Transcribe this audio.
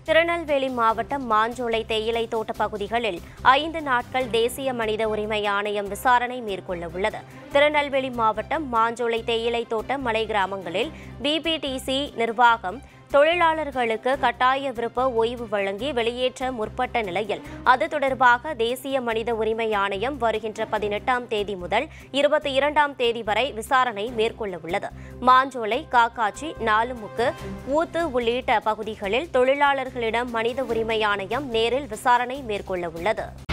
திருநெல்வேலி மாவட்டம் மாஞ்சோலை தேயிலை தோட்ட பகுதிகளில் ஐந்து நாட்கள் தேசிய மனித உரிமை ஆணையம் விசாரணை மேற்கொள்ள உள்ளது திருநெல்வேலி மாவட்டம் மாஞ்சோலை தேயிலை தோட்ட மலை கிராமங்களில் பிபிடிசி நிர்வாகம் தொழிலாளர்களுக்கு கட்டாய விருப்ப ஓய்வு வழங்கி வெளியேற்ற முற்பட்ட நிலையில் அது தொடர்பாக தேசிய மனித உரிமை ஆணையம் வருகின்ற பதினெட்டாம் தேதி முதல் இருபத்தி இரண்டாம் தேதி வரை விசாரணை மேற்கொள்ள உள்ளது மாஞ்சோலை காக்காச்சி நாலுமுக்கு ஊத்து உள்ளிட்ட பகுதிகளில் தொழிலாளர்களிடம் மனித உரிமை ஆணையம் நேரில் விசாரணை மேற்கொள்ள உள்ளது